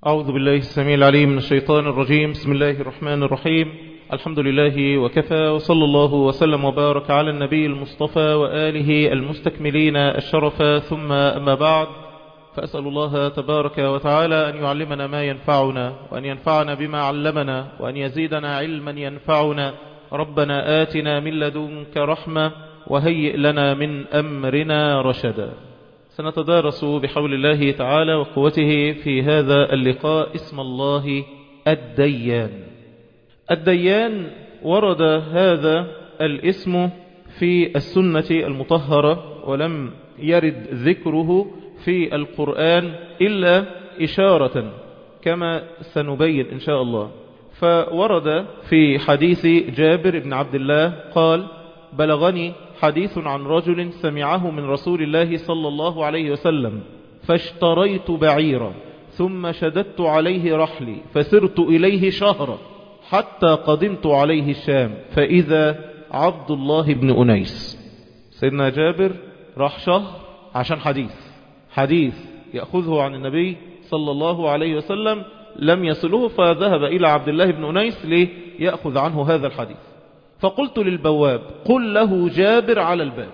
أعوذ بالله السميع العليم من الشيطان الرجيم بسم الله الرحمن الرحيم الحمد لله وكفى وصلى الله وسلم وبارك على النبي المصطفى وآله المستكملين الشرف ثم أما بعد فأسأل الله تبارك وتعالى أن يعلمنا ما ينفعنا وأن ينفعنا بما علمنا وأن يزيدنا علما ينفعنا ربنا آتنا من لدنك رحمة وهيئ لنا من أمرنا رشدا سنتدارس بحول الله تعالى وقوته في هذا اللقاء اسم الله الديان الديان ورد هذا الاسم في السنة المطهرة ولم يرد ذكره في القرآن إلا إشارة كما سنبين إن شاء الله فورد في حديث جابر بن عبد الله قال بلغني حديث عن رجل سمعه من رسول الله صلى الله عليه وسلم فاشتريت بعيرا ثم شددت عليه رحلي فسرت إليه شهرا حتى قدمت عليه الشام فإذا عبد الله بن أنيس سيدنا جابر راح شهر عشان حديث حديث يأخذه عن النبي صلى الله عليه وسلم لم يصله فذهب إلى عبد الله بن أنيس ليأخذ عنه هذا الحديث فقلت للبواب قل له جابر على الباب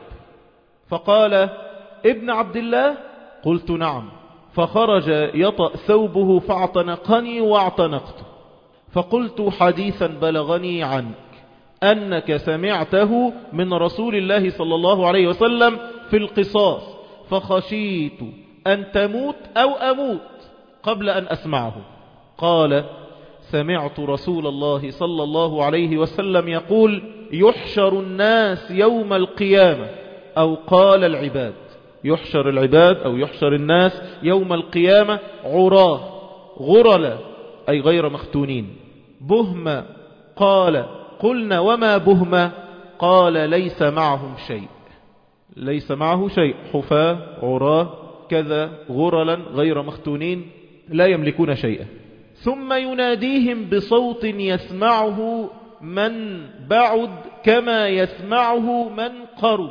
فقال ابن عبد الله قلت نعم فخرج يطأ ثوبه فاعتنقني واعتنقته فقلت حديثا بلغني عنك أنك سمعته من رسول الله صلى الله عليه وسلم في القصاص فخشيت أن تموت أو أموت قبل أن أسمعه قال سمعت رسول الله صلى الله عليه وسلم يقول يحشر الناس يوم القيامة أو قال العباد يحشر العباد أو يحشر الناس يوم القيامة عراه غرلا أي غير مختونين بهما قال قلنا وما بهما قال ليس معهم شيء ليس معه شيء حفاة عراه كذا غرلا غير مختونين لا يملكون شيئا ثم يناديهم بصوت يسمعه من بعد كما يسمعه من قرب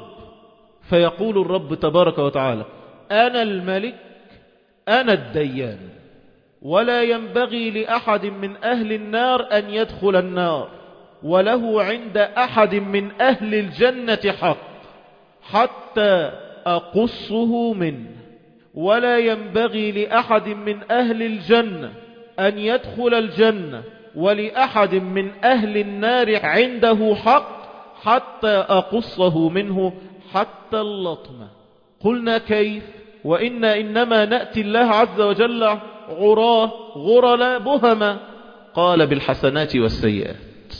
فيقول الرب تبارك وتعالى أنا الملك أنا الديان ولا ينبغي لأحد من أهل النار أن يدخل النار وله عند أحد من أهل الجنة حق حتى أقصه منه ولا ينبغي لأحد من أهل الجنة أن يدخل الجنة ولأحد من أهل النار عنده حق حتى أقصه منه حتى اللطمة قلنا كيف وإنا إنما نأتي الله عز وجل عراه غرلا بهما قال بالحسنات والسيئات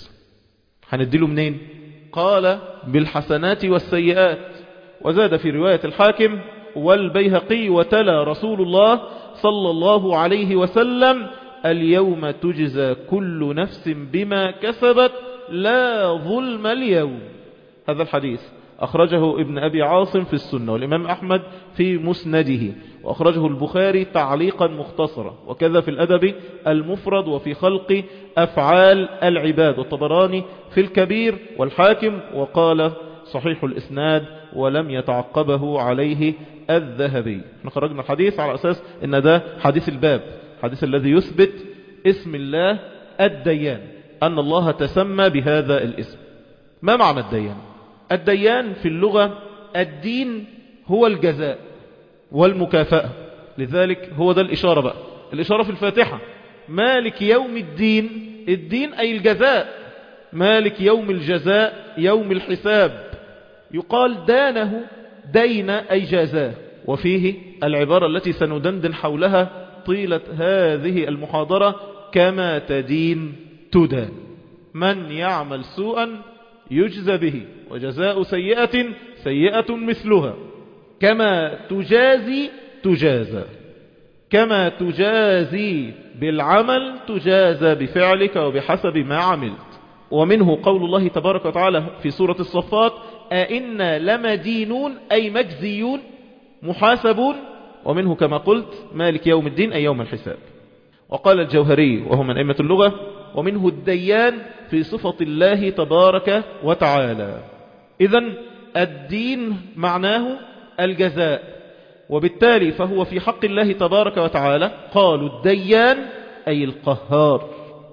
هنديله منين قال بالحسنات والسيئات وزاد في رواية الحاكم والبيهقي وتلا رسول الله صلى الله عليه وسلم اليوم تجزى كل نفس بما كسبت لا ظلم اليوم هذا الحديث أخرجه ابن أبي عاصم في السنة والإمام أحمد في مسنده وأخرجه البخاري تعليقا مختصرا وكذا في الأدب المفرد وفي خلق أفعال العباد والطبراني في الكبير والحاكم وقال صحيح الإسناد ولم يتعقبه عليه الذهبي نخرجنا الحديث على أساس أن ده حديث الباب الحديث الذي يثبت اسم الله الديان أن الله تسمى بهذا الاسم ما معنى الديان الديان في اللغة الدين هو الجزاء والمكافأة لذلك هو ده الإشارة بقى الإشارة في الفاتحة مالك يوم الدين الدين أي الجزاء مالك يوم الجزاء يوم الحساب يقال دانه دين أي جازاه وفيه العبارة التي سندندن حولها طيلة هذه المحاضرة كما تدين تدان من يعمل سوءا يجزى به وجزاء سيئة سيئة مثلها كما تجازي تجازى كما تجازي بالعمل تجازى بفعلك وبحسب ما عملت ومنه قول الله تبارك وتعالى في سورة الصفات أئنا لمدينون أي مجزيون محاسبون ومنه كما قلت مالك يوم الدين أي يوم الحساب وقال الجوهري وهو من أئمة اللغة ومنه الديان في صفة الله تبارك وتعالى إذا الدين معناه الجزاء وبالتالي فهو في حق الله تبارك وتعالى قالوا الديان أي القهار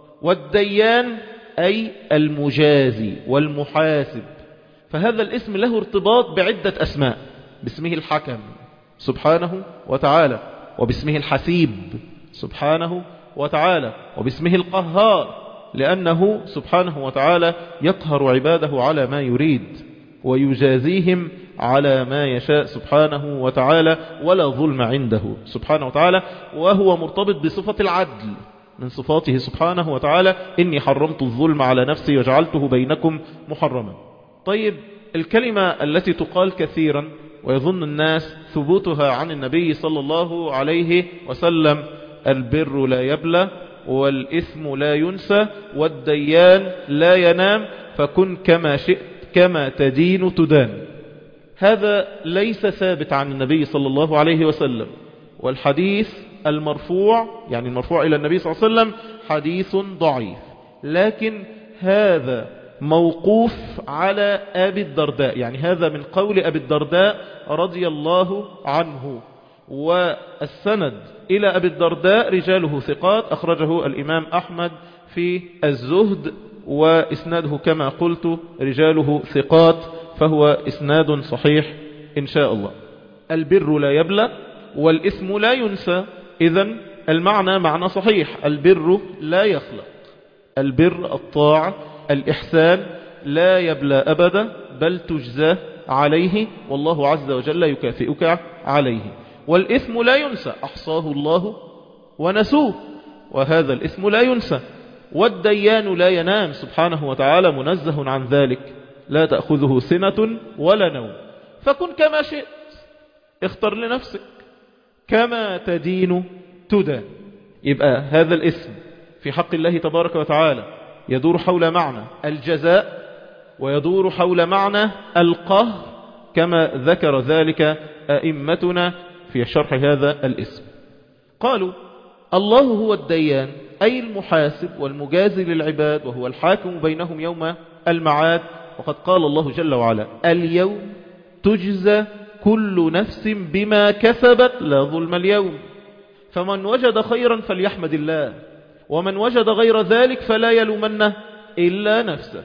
والديان أي المجازي والمحاسب فهذا الاسم له ارتباط بعدة أسماء باسمه الحكم سبحانه وتعالى وباسمه الحسيب سبحانه وتعالى وباسمه القهار لأنه سبحانه وتعالى يقهر عباده على ما يريد ويجازيهم على ما يشاء سبحانه وتعالى ولا ظلم عنده سبحانه وتعالى وهو مرتبط بصفة العدل من صفاته سبحانه وتعالى إني حرمت الظلم على نفسي وجعلته بينكم محرما طيب الكلمة التي تقال كثيرا ويظن الناس ثبوتها عن النبي صلى الله عليه وسلم البر لا يبلى والإثم لا ينسى والديان لا ينام فكن كما شئت كما تدين تدان هذا ليس ثابت عن النبي صلى الله عليه وسلم والحديث المرفوع يعني المرفوع إلى النبي صلى الله عليه وسلم حديث ضعيف لكن هذا موقوف على أبي الدرداء يعني هذا من قول أبي الدرداء رضي الله عنه والسند إلى أبي الدرداء رجاله ثقات أخرجه الإمام أحمد في الزهد وإسناده كما قلت رجاله ثقات فهو إسناد صحيح إن شاء الله البر لا يبلى والإثم لا ينسى إذا المعنى معنى صحيح البر لا يخلق البر الطاعة الإحسان لا يبلى أبدا بل تجزى عليه والله عز وجل يكافئك عليه والإثم لا ينسى أحصاه الله ونسوه وهذا الإثم لا ينسى والديان لا ينام سبحانه وتعالى منزه عن ذلك لا تأخذه سنة ولا نوم فكن كما شئت اختر لنفسك كما تدين تدان يبقى هذا الاسم في حق الله تبارك وتعالى يدور حول معنى الجزاء ويدور حول معنى القهر كما ذكر ذلك أئمتنا في شرح هذا الاسم قالوا الله هو الديان أي المحاسب والمجازي للعباد وهو الحاكم بينهم يوم المعاد وقد قال الله جل وعلا اليوم تجزى كل نفس بما كسبت لا ظلم اليوم فمن وجد خيرا فليحمد الله ومن وجد غير ذلك فلا يلومنه إلا نفسه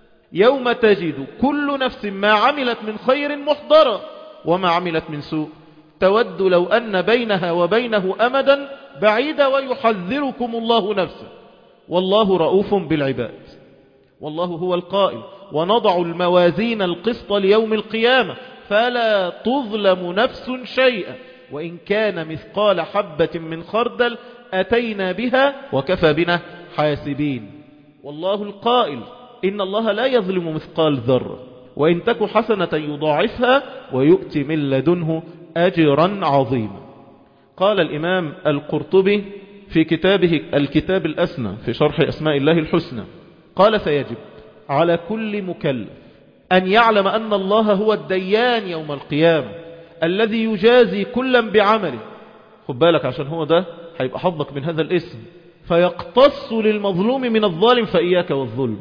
يوم تجد كل نفس ما عملت من خير محضرة وما عملت من سوء تود لو أن بينها وبينه أمدا بعيدا ويحذركم الله نفسه والله رؤوف بالعباد والله هو القائل ونضع الموازين القسط ليوم القيامة فلا تظلم نفس شيئا وإن كان مثقال حبة من خردل أتينا بها وكفى بنا حاسبين والله القائل إن الله لا يظلم مثقال ذرة وإن تك حسنة يضاعفها ويؤتي من لدنه أجرا عظيما قال الإمام القرطبي في كتابه الكتاب الأسنى في شرح أسماء الله الحسنى قال فيجب على كل مكلف أن يعلم أن الله هو الديان يوم القيامة الذي يجازي كلا بعمله خد بالك عشان هو ده هيبقى حظك من هذا الاسم فيقتص للمظلوم من الظالم فإياك والظلم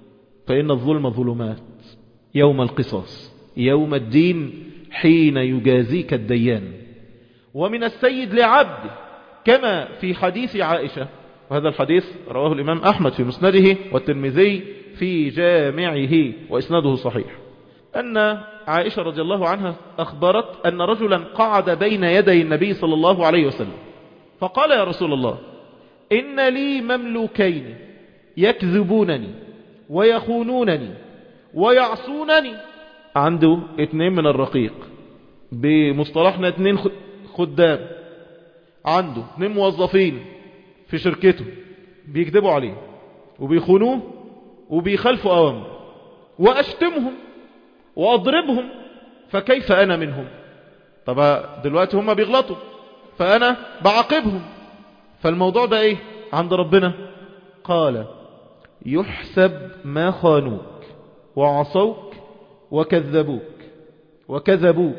فإن الظلم ظلمات يوم القصاص يوم الدين حين يجازيك الديان ومن السيد لعبده كما في حديث عائشة وهذا الحديث رواه الإمام أحمد في مسنده والترمذي في جامعه وإسناده صحيح أن عائشة رضي الله عنها أخبرت أن رجلا قعد بين يدي النبي صلى الله عليه وسلم فقال يا رسول الله إن لي مملوكين يكذبونني ويخونونني ويعصونني عنده اتنين من الرقيق بمصطلحنا اتنين خدام عنده اتنين موظفين في شركته بيكذبوا عليه وبيخونوه وبيخالفوا أوامر وأشتمهم وأضربهم فكيف أنا منهم طب دلوقتي هم بيغلطوا فأنا بعاقبهم فالموضوع ده إيه عند ربنا قال يحسب ما خانوك وعصوك وكذبوك وكذبوك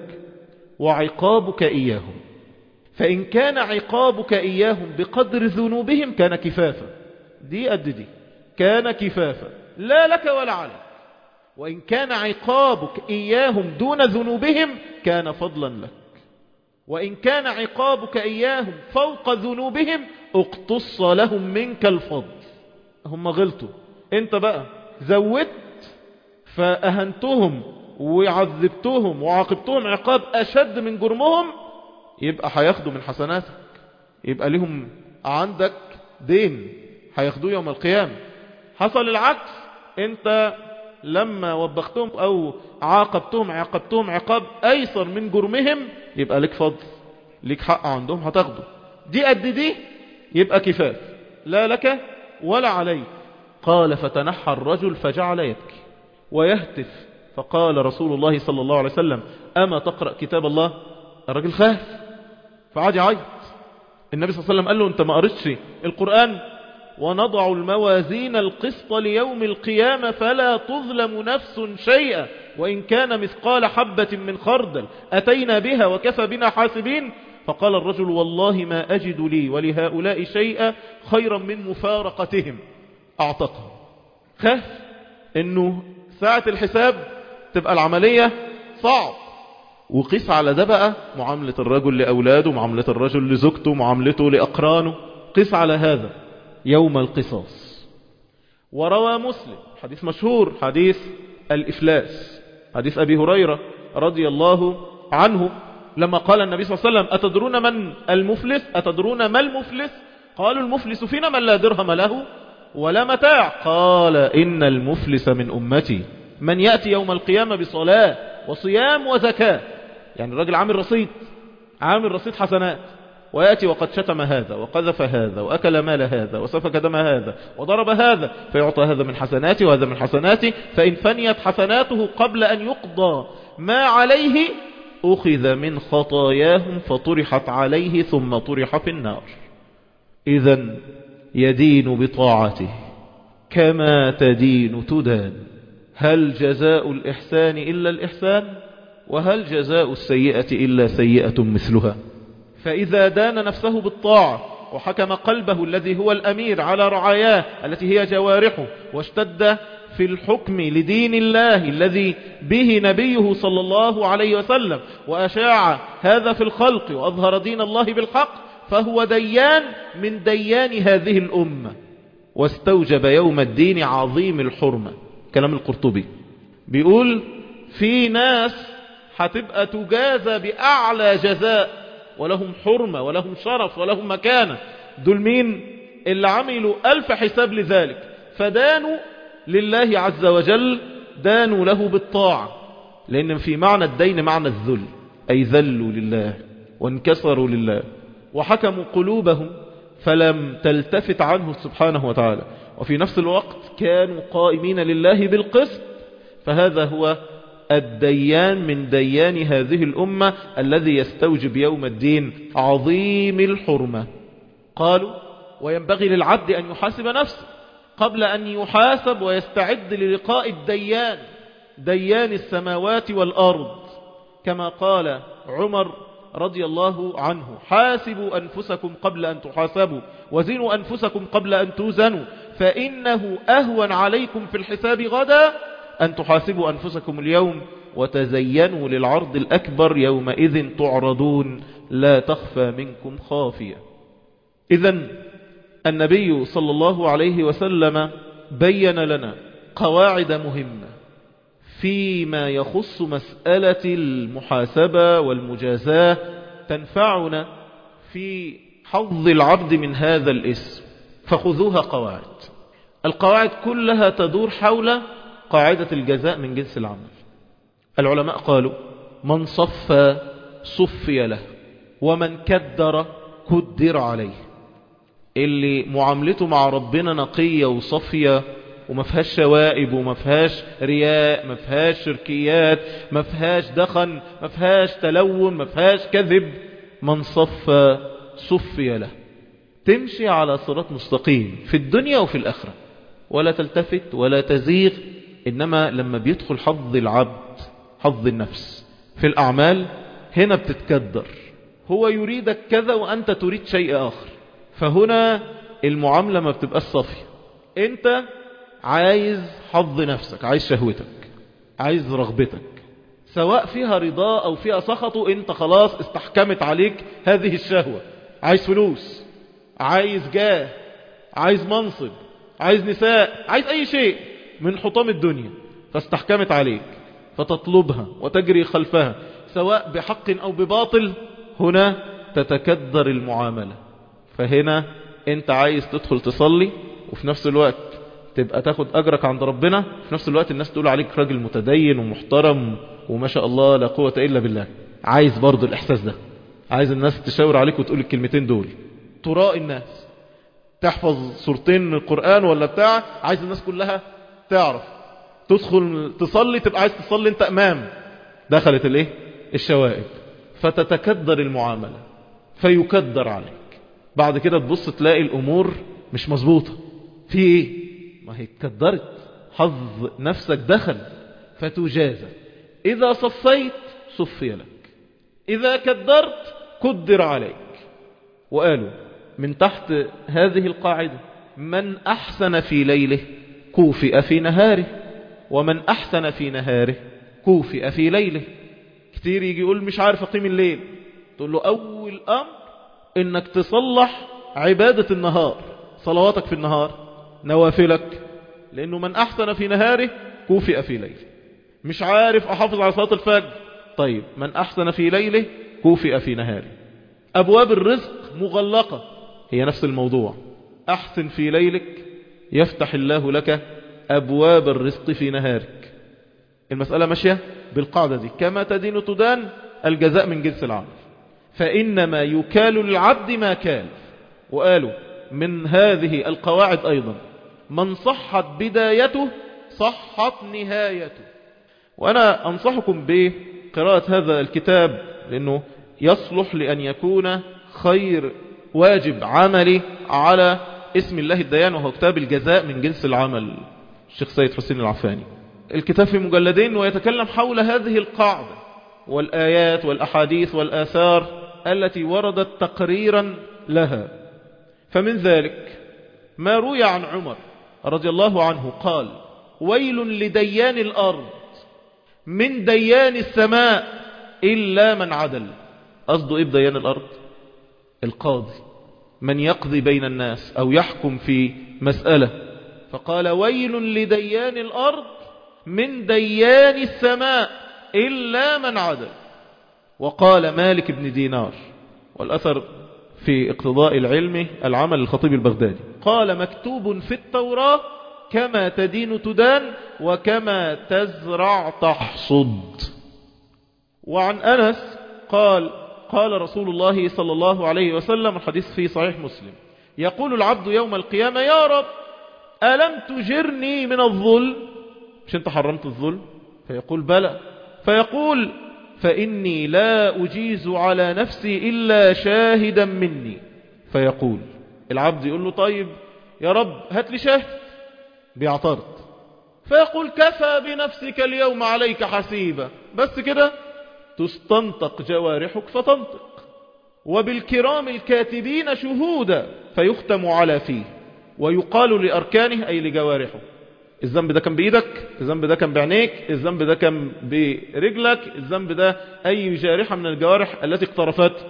وعقابك إياهم فإن كان عقابك إياهم بقدر ذنوبهم كان كفافا دي قد دي كان كفافا لا لك ولا عليك وإن كان عقابك إياهم دون ذنوبهم كان فضلا لك وإن كان عقابك إياهم فوق ذنوبهم اقتص لهم منك الفضل هم غلطوا انت بقى زودت فأهنتهم وعذبتهم وعاقبتهم عقاب أشد من جرمهم يبقى هياخدوا من حسناتك يبقى لهم عندك دين هياخدوه يوم القيامة حصل العكس انت لما وبختهم او عاقبتهم عاقبتهم عقاب ايسر من جرمهم يبقى لك فضل لك حق عندهم هتاخده دي قد دي يبقى كفاف لا لك ولا عليك قال فتنحى الرجل فجعل يبكي ويهتف فقال رسول الله صلى الله عليه وسلم أما تقرأ كتاب الله الرجل خاف فعاد يعيط النبي صلى الله عليه وسلم قال له انت ما قريتش القرآن ونضع الموازين القسط ليوم القيامة فلا تظلم نفس شيئا وإن كان مثقال حبة من خردل أتينا بها وكفى بنا حاسبين فقال الرجل والله ما أجد لي ولهؤلاء شيئا خيرا من مفارقتهم أعتقهم خاف أنه ساعة الحساب تبقى العملية صعب وقيس على ده بقى معاملة الرجل لأولاده معاملة الرجل لزوجته معاملته لأقرانه قيس على هذا يوم القصاص وروى مسلم حديث مشهور حديث الإفلاس حديث أبي هريرة رضي الله عنه لما قال النبي صلى الله عليه وسلم أتدرون من المفلس أتدرون ما المفلس قالوا المفلس فينا من لا درهم له ولا متاع قال إن المفلس من أمتي من يأتي يوم القيامة بصلاة وصيام وزكاة يعني الراجل عامل رصيد عامل رصيد حسنات ويأتي وقد شتم هذا وقذف هذا وأكل مال هذا وسفك دم هذا وضرب هذا فيعطى هذا من حسناته وهذا من حسناته فإن فنيت حسناته قبل أن يقضى ما عليه أخذ من خطاياهم فطرحت عليه ثم طرح في النار إذا يدين بطاعته كما تدين تدان هل جزاء الإحسان إلا الإحسان وهل جزاء السيئة إلا سيئة مثلها فإذا دان نفسه بالطاعة وحكم قلبه الذي هو الأمير على رعاياه التي هي جوارحه واشتد في الحكم لدين الله الذي به نبيه صلى الله عليه وسلم وأشاع هذا في الخلق وأظهر دين الله بالحق فهو ديان من ديان هذه الأمة واستوجب يوم الدين عظيم الحرمة كلام القرطبي بيقول في ناس هتبقى تجازى بأعلى جزاء ولهم حرمة ولهم شرف ولهم مكانة دول مين اللي عملوا ألف حساب لذلك فدانوا لله عز وجل دانوا له بالطاعة لأن في معنى الدين معنى الذل أي ذلوا لله وانكسروا لله وحكموا قلوبهم فلم تلتفت عنه سبحانه وتعالى وفي نفس الوقت كانوا قائمين لله بالقسط فهذا هو الديان من ديان هذه الأمة الذي يستوجب يوم الدين عظيم الحرمة قالوا وينبغي للعبد أن يحاسب نفسه قبل أن يحاسب ويستعد للقاء الديان ديان السماوات والأرض كما قال عمر رضي الله عنه حاسبوا أنفسكم قبل أن تحاسبوا وزنوا أنفسكم قبل أن توزنوا فإنه أهون عليكم في الحساب غدا أن تحاسبوا أنفسكم اليوم وتزينوا للعرض الأكبر يومئذ تعرضون لا تخفى منكم خافية إذا النبي صلى الله عليه وسلم بين لنا قواعد مهمة فيما يخص مسألة المحاسبة والمجازاة تنفعنا في حظ العبد من هذا الاسم فخذوها قواعد القواعد كلها تدور حول قاعدة الجزاء من جنس العمل العلماء قالوا من صفى صفي له ومن كدر كدر عليه اللي معاملته مع ربنا نقية وصفية وما فيهاش شوائب وما فيهاش رياء ما فيهاش شركيات ما فيهاش دخن ما فيهاش تلون ما فيهاش كذب من صفى صفي له تمشي على صراط مستقيم في الدنيا وفي الآخرة ولا تلتفت ولا تزيغ إنما لما بيدخل حظ العبد حظ النفس في الأعمال هنا بتتكدر هو يريدك كذا وأنت تريد شيء آخر فهنا المعاملة ما بتبقى صافية انت عايز حظ نفسك عايز شهوتك عايز رغبتك سواء فيها رضا أو فيها سخطه أنت خلاص استحكمت عليك هذه الشهوة عايز فلوس عايز جاه عايز منصب عايز نساء عايز أي شيء من حطام الدنيا فاستحكمت عليك فتطلبها وتجري خلفها سواء بحق أو بباطل هنا تتكدر المعاملة فهنا انت عايز تدخل تصلي وفي نفس الوقت تبقى تاخد أجرك عند ربنا في نفس الوقت الناس تقول عليك راجل متدين ومحترم وما شاء الله لا قوة إلا بالله عايز برضو الإحساس ده عايز الناس تشاور عليك وتقول الكلمتين دول تراء الناس تحفظ سورتين من القرآن ولا بتاع عايز الناس كلها تعرف تدخل تصلي تبقى عايز تصلي انت امام دخلت الايه الشوائب فتتكدر المعاملة فيكدر عليك بعد كده تبص تلاقي الامور مش مظبوطة في ايه ما هي اتكدرت حظ نفسك دخل فتجازى اذا صفيت صفي لك اذا كدرت كدر عليك وقالوا من تحت هذه القاعدة من أحسن في ليله كوفئ في نهاره ومن أحسن في نهاره كوفئ في ليله كتير يجي يقول مش عارف أقيم الليل تقول له أول أمر إنك تصلح عبادة النهار صلواتك في النهار نوافلك لأنه من أحسن في نهاره كوفئ في ليله مش عارف أحافظ على صلاة الفجر طيب من أحسن في ليله كوفئ في نهاره أبواب الرزق مغلقة هي نفس الموضوع أحسن في ليلك يفتح الله لك أبواب الرزق في نهارك المسألة ماشية بالقاعدة دي كما تدين تدان الجزاء من جنس العمل فإنما يكال للعبد ما كال وقالوا من هذه القواعد أيضا من صحت بدايته صحت نهايته وأنا أنصحكم بقراءة هذا الكتاب لأنه يصلح لأن يكون خير واجب عملي على اسم الله الديان وهو كتاب الجزاء من جنس العمل الشيخ سيد حسين العفاني الكتاب في مجلدين ويتكلم حول هذه القاعدة والآيات والأحاديث والآثار التي وردت تقريرا لها فمن ذلك ما روي عن عمر رضي الله عنه قال ويل لديان الأرض من ديان السماء إلا من عدل قصده إيه بديان الأرض القاضي من يقضي بين الناس أو يحكم في مسألة فقال ويل لديان الأرض من ديان السماء إلا من عدل وقال مالك بن دينار والأثر في اقتضاء العلم العمل الخطيب البغدادي قال مكتوب في التوراة كما تدين تدان وكما تزرع تحصد وعن أنس قال قال رسول الله صلى الله عليه وسلم الحديث في صحيح مسلم يقول العبد يوم القيامة يا رب ألم تجرني من الظلم مش انت حرمت الظلم فيقول بلى فيقول فإني لا أجيز على نفسي إلا شاهدا مني فيقول العبد يقول له طيب يا رب هات لي شاهد بيعترض فيقول كفى بنفسك اليوم عليك حسيبا بس كده تستنطق جوارحك فتنطق وبالكرام الكاتبين شهودا فيختم على فيه ويقال لأركانه أي لجوارحه الذنب ده كان بإيدك الذنب ده كان بعينيك الذنب ده كان برجلك الذنب ده أي جارحة من الجوارح التي اقترفت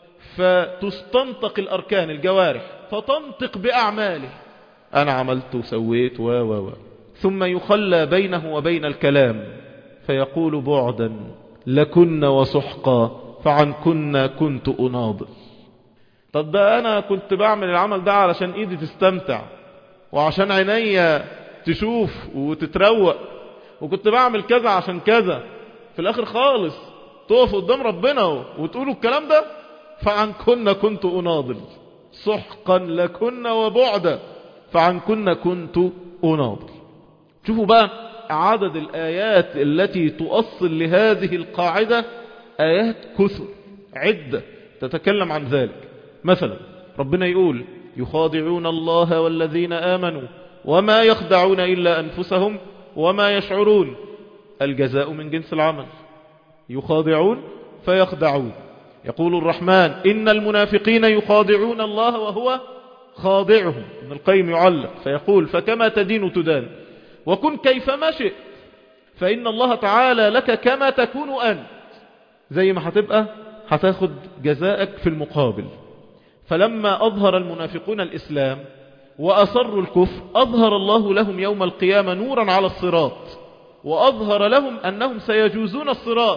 فتستنطق الأركان الجوارح فتنطق بأعماله أنا عملت وسويت و و و ثم يخلى بينه وبين الكلام فيقول بعدا لكن وسحقا فعن كنا كنت أناضل طب ده أنا كنت بعمل العمل ده علشان إيدي تستمتع وعشان عينيا تشوف وتتروق وكنت بعمل كذا عشان كذا في الآخر خالص تقف قدام ربنا وتقولوا الكلام ده فعن كنا كنت أناضل سحقا لكن وبعدا فعن كنا كنت أناضل شوفوا بقى عدد الآيات التي تؤصل لهذه القاعدة آيات كثر عدة تتكلم عن ذلك مثلا ربنا يقول يخادعون الله والذين آمنوا وما يخدعون إلا أنفسهم وما يشعرون الجزاء من جنس العمل يخادعون فيخدعون يقول الرحمن إن المنافقين يخادعون الله وهو خاضعهم ابن القيم يعلق فيقول فكما تدين تدان وكن كيفما شئت فإن الله تعالى لك كما تكون أنت زي ما هتبقى هتاخد جزاءك في المقابل فلما أظهر المنافقون الإسلام وأصروا الكفر أظهر الله لهم يوم القيامة نورا على الصراط وأظهر لهم أنهم سيجوزون الصراط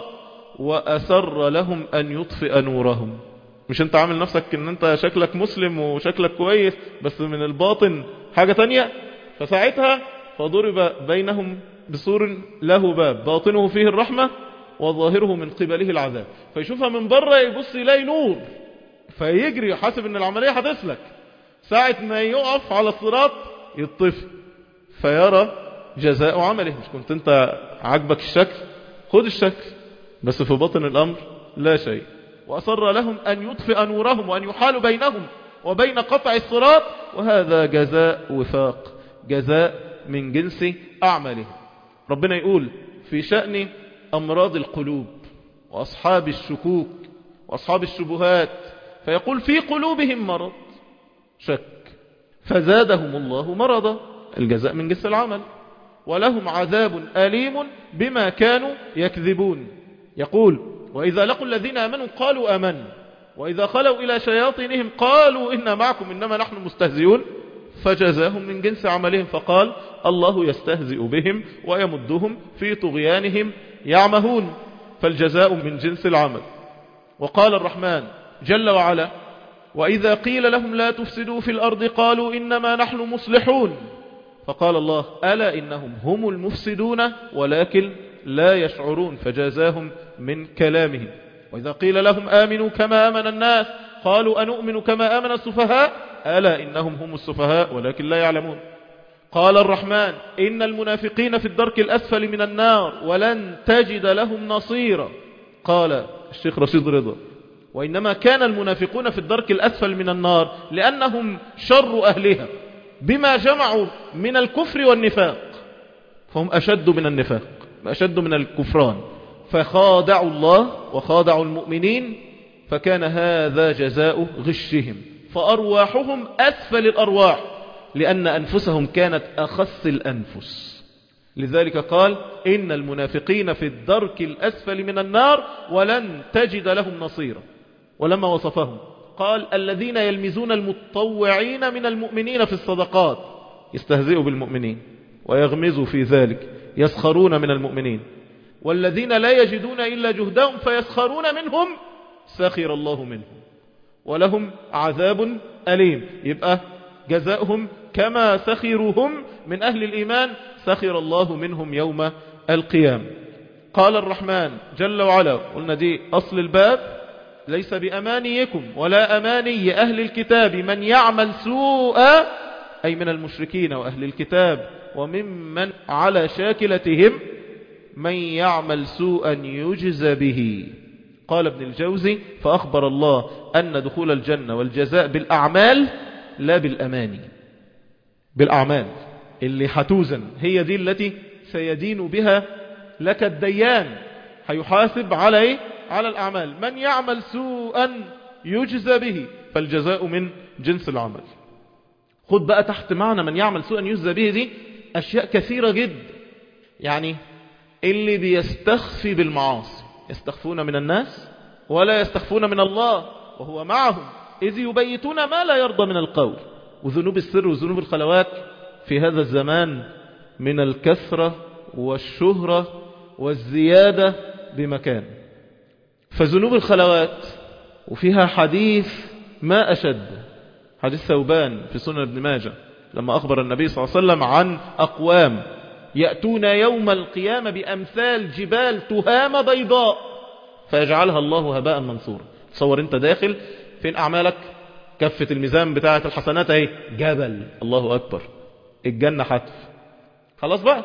وأسر لهم أن يطفئ نورهم مش انت عامل نفسك ان انت شكلك مسلم وشكلك كويس بس من الباطن حاجة تانية فساعتها فضرب بينهم بسور له باب باطنه فيه الرحمة وظاهره من قبله العذاب فيشوفها من بره يبص يلاقي نور فيجري يحاسب ان العملية هتسلك ساعة ما يقف على الصراط يطفي فيرى جزاء عمله مش كنت انت عاجبك الشكل خد الشكل بس في باطن الامر لا شيء وأصر لهم أن يطفئ نورهم وأن يحال بينهم وبين قطع الصراط وهذا جزاء وفاق جزاء من جنس أعماله ربنا يقول في شأن أمراض القلوب وأصحاب الشكوك وأصحاب الشبهات فيقول في قلوبهم مرض شك فزادهم الله مرضا الجزاء من جنس العمل ولهم عذاب أليم بما كانوا يكذبون يقول وإذا لقوا الذين آمنوا قالوا آمنا وإذا خلوا إلى شياطينهم قالوا إنا معكم إنما نحن مستهزئون فجزاهم من جنس عملهم فقال الله يستهزئ بهم ويمدهم في طغيانهم يعمهون فالجزاء من جنس العمل وقال الرحمن جل وعلا وإذا قيل لهم لا تفسدوا في الأرض قالوا إنما نحن مصلحون فقال الله ألا إنهم هم المفسدون ولكن لا يشعرون فجازاهم من كلامهم وإذا قيل لهم آمنوا كما آمن الناس قالوا أنؤمن كما آمن السفهاء ألا إنهم هم السفهاء ولكن لا يعلمون قال الرحمن إن المنافقين في الدرك الأسفل من النار ولن تجد لهم نصيرا قال الشيخ رشيد رضا وإنما كان المنافقون في الدرك الأسفل من النار لأنهم شر أهلها بما جمعوا من الكفر والنفاق فهم أشد من النفاق أشد من الكفران فخادعوا الله وخادعوا المؤمنين فكان هذا جزاء غشهم فأرواحهم أسفل الأرواح لأن أنفسهم كانت أخص الأنفس لذلك قال إن المنافقين في الدرك الأسفل من النار ولن تجد لهم نصيرا ولما وصفهم قال الذين يلمزون المتطوعين من المؤمنين في الصدقات يستهزئوا بالمؤمنين ويغمزوا في ذلك يسخرون من المؤمنين والذين لا يجدون إلا جهدهم فيسخرون منهم سخر الله منهم ولهم عذاب أليم يبقى جزاؤهم كما سخرهم من أهل الإيمان سخر الله منهم يوم القيام قال الرحمن جل وعلا قلنا دي أصل الباب ليس بأمانيكم ولا أماني أهل الكتاب من يعمل سوءا أي من المشركين وأهل الكتاب وممن على شاكلتهم من يعمل سوءا يجز به قال ابن الجوزي فأخبر الله أن دخول الجنة والجزاء بالأعمال لا بالأماني بالأعمال اللي حتوزن هي دي التي سيدين بها لك الديان هيحاسب على ايه على الأعمال من يعمل سوءا يجزى به فالجزاء من جنس العمل خد بقى تحت معنى من يعمل سوءا يجزى به دي أشياء كثيرة جدا يعني اللي بيستخفي بالمعاصي يستخفون من الناس ولا يستخفون من الله وهو معهم إذ يبيتون ما لا يرضى من القول وذنوب السر وذنوب الخلوات في هذا الزمان من الكثرة والشهرة والزيادة بمكان فذنوب الخلوات وفيها حديث ما أشد حديث ثوبان في سنن ابن ماجه لما أخبر النبي صلى الله عليه وسلم عن أقوام يأتون يوم القيامة بأمثال جبال تهام بيضاء فيجعلها الله هباء منصورا تصور انت داخل فين أعمالك كفة الميزان بتاعة الحسنات اهي جبل الله أكبر الجنة حتف خلاص بقى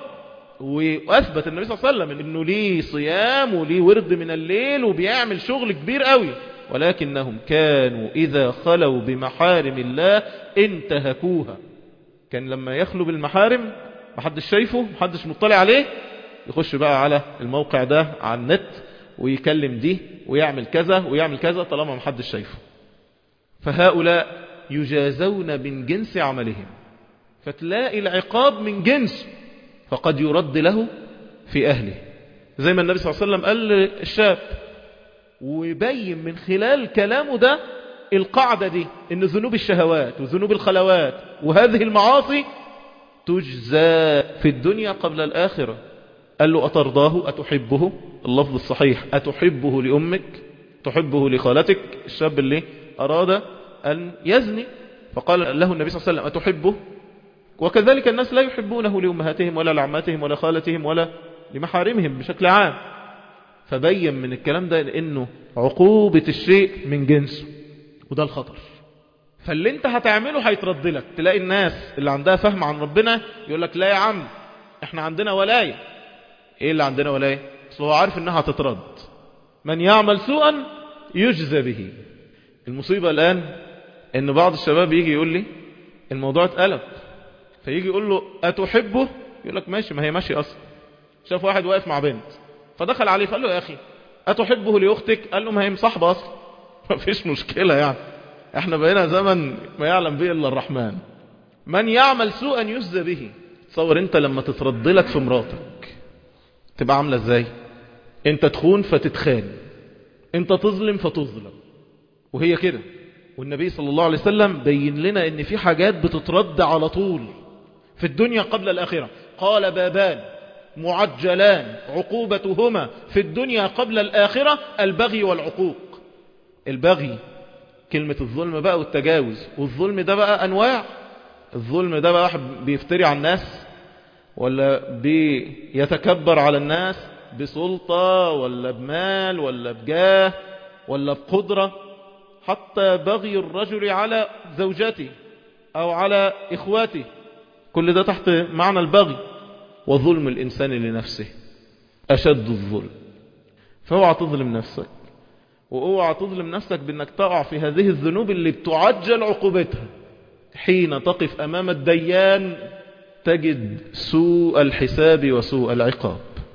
وأثبت النبي صلى الله عليه وسلم انه ليه صيام وليه ورد من الليل وبيعمل شغل كبير قوي ولكنهم كانوا إذا خلوا بمحارم الله انتهكوها كان لما يخلو بالمحارم محدش شايفه محدش مطلع عليه يخش بقى على الموقع ده على النت ويكلم دي ويعمل كذا ويعمل كذا طالما محدش شايفه فهؤلاء يجازون من جنس عملهم فتلاقي العقاب من جنس فقد يرد له في أهله زي ما النبي صلى الله عليه وسلم قال للشاب ويبين من خلال كلامه ده القاعدة دي ان ذنوب الشهوات وذنوب الخلوات وهذه المعاصي تجزى في الدنيا قبل الآخرة قال له أترضاه أتحبه اللفظ الصحيح أتحبه لأمك تحبه لخالتك الشاب اللي أراد أن يزني فقال له النبي صلى الله عليه وسلم أتحبه وكذلك الناس لا يحبونه لأمهاتهم ولا لعماتهم ولا خالتهم ولا لمحارمهم بشكل عام فبين من الكلام ده انه عقوبة الشيء من جنسه وده الخطر فاللي انت هتعمله هيترد لك تلاقي الناس اللي عندها فهم عن ربنا يقول لك لا يا عم احنا عندنا ولاية ايه اللي عندنا ولاية اصل هو عارف انها هتترد من يعمل سوءا يجزى به المصيبة الان ان بعض الشباب يجي يقول لي الموضوع اتقلب فيجي يقول له اتحبه يقول لك ماشي ما هي ماشي اصلا شاف واحد واقف مع بنت فدخل عليه فقال له يا اخي اتحبه لاختك قال له ما هي مصاحبه اصلا ما فيش مشكله يعني احنا بقينا زمن ما يعلم به الا الرحمن من يعمل سوءا يجزى به تصور انت لما تترد لك في مراتك تبقى عامله ازاي انت تخون فتتخان انت تظلم فتظلم وهي كده والنبي صلى الله عليه وسلم بين لنا ان في حاجات بتترد على طول في الدنيا قبل الاخره قال بابان معجلان عقوبتهما في الدنيا قبل الآخرة البغي والعقوق البغي كلمة الظلم بقى والتجاوز والظلم ده بقى أنواع الظلم ده بقى واحد بيفتري على الناس ولا بيتكبر على الناس بسلطة ولا بمال ولا بجاه ولا بقدرة حتى بغي الرجل على زوجته أو على إخواته كل ده تحت معنى البغي وظلم الإنسان لنفسه أشد الظلم فاوعى تظلم نفسك واوعى تظلم نفسك بأنك تقع في هذه الذنوب اللي بتعجل عقوبتها حين تقف أمام الديان تجد سوء الحساب وسوء العقاب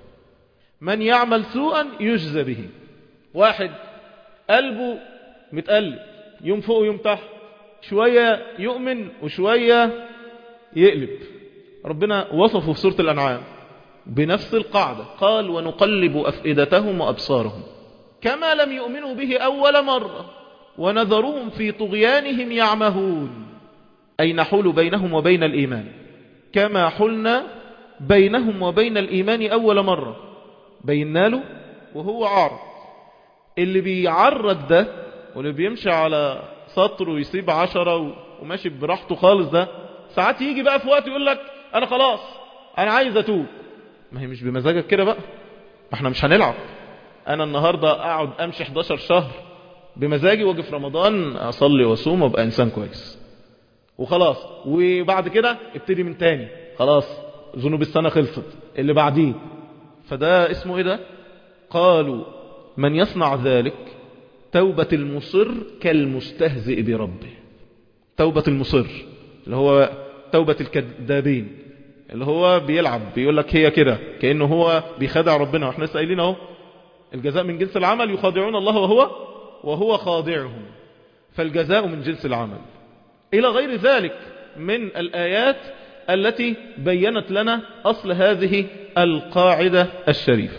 من يعمل سوءا يجزى به واحد قلبه متقلب يوم فوق ويوم تحت شوية يؤمن وشوية يقلب ربنا وصفه في سورة الأنعام بنفس القاعدة قال ونقلب أفئدتهم وأبصارهم كما لم يؤمنوا به أول مرة ونذرهم في طغيانهم يعمهون أي نحول بينهم وبين الإيمان كما حلنا بينهم وبين الإيمان أول مرة بينا له وهو عارض اللي بيعرض ده واللي بيمشي على سطر ويسيب عشرة وماشي براحته خالص ده ساعات يجي بقى في وقت يقول لك انا خلاص انا عايز اتوب ما هي مش بمزاجك كده بقى ما احنا مش هنلعب انا النهاردة اقعد امشي 11 شهر بمزاجي واجي في رمضان اصلي واصوم وابقى انسان كويس وخلاص وبعد كده ابتدي من تاني خلاص ذنوب السنة خلصت اللي بعديه فده اسمه ايه ده قالوا من يصنع ذلك توبة المصر كالمستهزئ بربه توبة المصر اللي هو توبة الكذابين اللي هو بيلعب بيقول لك هي كده كأنه هو بيخدع ربنا واحنا لسه قايلين اهو الجزاء من جنس العمل يخادعون الله وهو وهو خادعهم فالجزاء من جنس العمل إلى غير ذلك من الآيات التي بينت لنا أصل هذه القاعدة الشريفة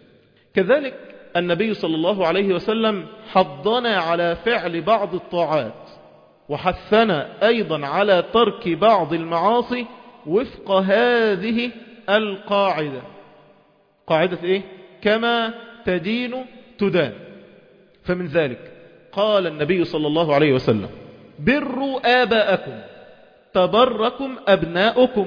كذلك النبي صلى الله عليه وسلم حضنا على فعل بعض الطاعات وحثنا أيضا على ترك بعض المعاصي وفق هذه القاعدة قاعدة إيه؟ كما تدين تدان فمن ذلك قال النبي صلى الله عليه وسلم بروا آباءكم تبركم أبناؤكم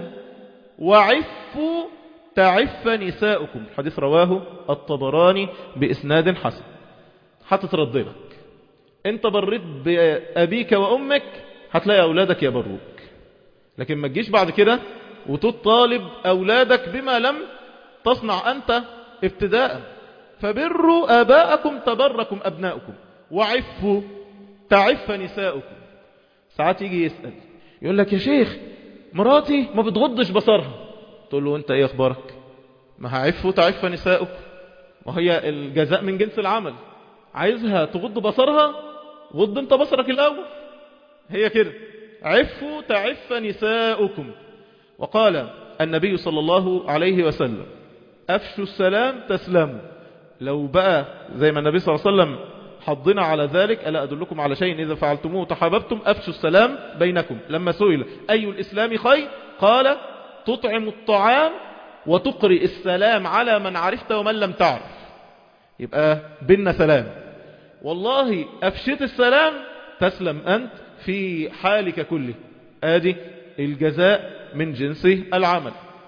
وعفوا تعف نساؤكم حديث رواه الطبراني بإسناد حسن هتترد لك انت بريت بأبيك وأمك هتلاقي أولادك يبروك لكن ما تجيش بعد كده وتطالب أولادك بما لم تصنع أنت ابتداء فبروا آباءكم تبركم أبناؤكم وعفوا تعف نساؤكم ساعات يجي يسأل يقول لك يا شيخ مراتي ما بتغضش بصرها تقول له انت ايه اخبارك ما هعف تعف نساؤك وهي الجزاء من جنس العمل عايزها تغض بصرها غض انت بصرك الاول هي كده عفوا تعف نساؤكم وقال النبي صلى الله عليه وسلم أفشوا السلام تسلموا لو بقى زي ما النبي صلى الله عليه وسلم حضنا على ذلك ألا أدلكم على شيء إذا فعلتموه تحاببتم أفشوا السلام بينكم لما سئل أي الإسلام خير قال تطعم الطعام وتقرئ السلام على من عرفت ومن لم تعرف يبقى بيننا سلام والله أفشت السلام تسلم أنت في حالك كله آدي الجزاء من جنس العمل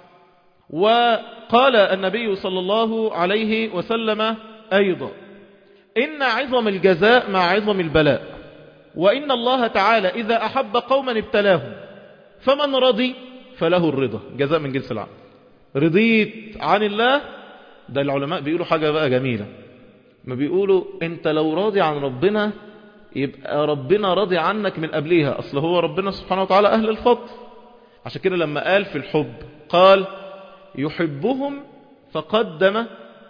وقال النبي صلى الله عليه وسلم أيضا إن عظم الجزاء مع عظم البلاء وإن الله تعالى إذا أحب قوما ابتلاهم فمن رضي فله الرضا جزاء من جنس العمل رضيت عن الله ده العلماء بيقولوا حاجة بقى جميلة ما بيقولوا انت لو راضي عن ربنا يبقى ربنا راضي عنك من قبلها اصل هو ربنا سبحانه وتعالى اهل الفضل عشان كده لما قال في الحب قال يحبهم فقدم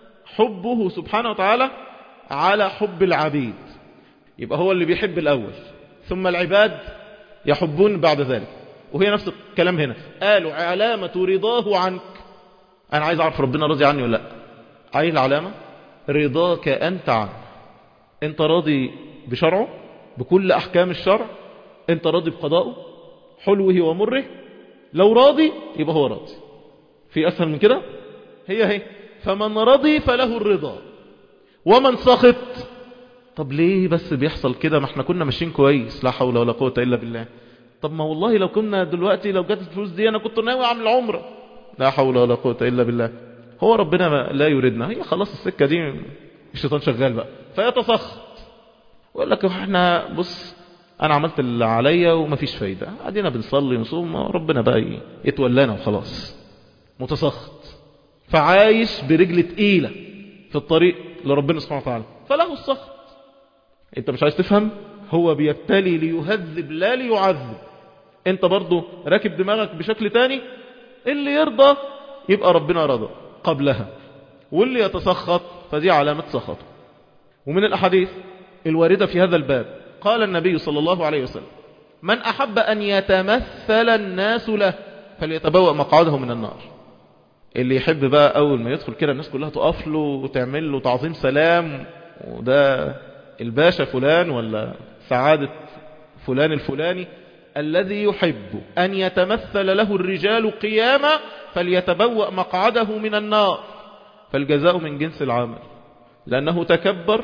حبه سبحانه وتعالى على حب العبيد يبقى هو اللي بيحب الأول ثم العباد يحبون بعد ذلك وهي نفس الكلام هنا قالوا علامة رضاه عنك أنا عايز أعرف ربنا راضي عني ولا لا عايز العلامة رضاك أنت عنه أنت راضي بشرعه بكل أحكام الشرع أنت راضي بقضائه حلوه ومره لو راضي يبقى هو راضي في أسهل من كده هي هي فمن رضي فله الرضا ومن سخط طب ليه بس بيحصل كده ما احنا كنا ماشيين كويس لا حول ولا قوة إلا بالله طب ما والله لو كنا دلوقتي لو جت الفلوس دي أنا كنت ناوي أعمل عمرة لا حول ولا قوة إلا بالله هو ربنا لا يريدنا هي خلاص السكة دي الشيطان شغال بقى فيتسخط ويقول لك احنا بص انا عملت اللي عليا ومفيش فايدة قاعدين بنصلي ونصوم ربنا بقى يتولانا وخلاص متسخط فعايش برجل تقيلة في الطريق لربنا سبحانه وتعالى فله السخط انت مش عايز تفهم هو بيبتلي ليهذب لا ليعذب انت برضو راكب دماغك بشكل تاني اللي يرضى يبقى ربنا رضى قبلها واللي يتسخط فدي علامة سخطه ومن الأحاديث الواردة في هذا الباب قال النبي صلى الله عليه وسلم من أحب أن يتمثل الناس له فليتبوأ مقعده من النار اللي يحب بقى أول ما يدخل كده الناس كلها تقف له وتعمل له تعظيم سلام وده الباشا فلان ولا سعادة فلان الفلاني الذي يحب أن يتمثل له الرجال قياما فليتبوأ مقعده من النار فالجزاء من جنس العمل لأنه تكبر